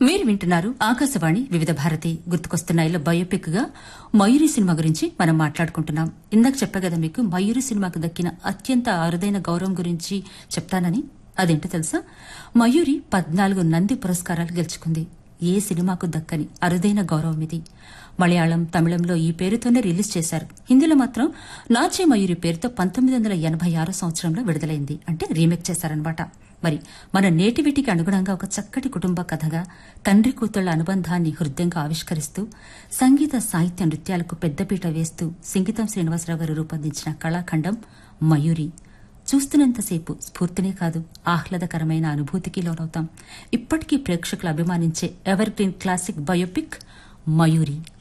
మీరు వింటున్నారు ఆకాశవాణి వివిధ భారతి గుర్తుకొస్తున్నాయిలో బయోపిక్ గా మయూరి సినిమా గురించి మనం మాట్లాడుకుంటున్నాం ఇందాక చెప్పా కదా మీకు మయూరి సినిమాకు దక్కిన అత్యంత అరుదైన గౌరవం గురించి చెప్తానని అదేంటో తెలుసా మయూరి పద్నాలుగు నంది పురస్కారాలు గెలుచుకుంది ఏ సినిమాకు దక్కని అరుదైన గౌరవం ఇది మలయాళం తమిళంలో ఈ పేరుతోనే రిలీజ్ చేశారు హిందీలో మాత్రం నాచే మయూరి పేరుతో పంతొమ్మిది వందల ఎనభై ఆరో సంవత్సరంలో విడుదలైంది అంటే రీమేక్ చేశారనమాట మరి మన నేటివిటికి అనుగుణంగా ఒక చక్కటి కుటుంబ కథగా తండ్రి కూతుళ్ల అనుబంధాన్ని హృదయంగా ఆవిష్కరిస్తూ సంగీత సాహిత్య నృత్యాలకు పెద్దపీట వేస్తూ సింగీతం శ్రీనివాసరావు గారు రూపొందించిన కళాఖండం మయూరి చూస్తున్నంతసేపు స్ఫూర్తినే కాదు ఆహ్లాదకరమైన అనుభూతికి లోనవుతాం ఇప్పటికీ ప్రేక్షకులు అభిమానించే evergreen classic biopic Mayuri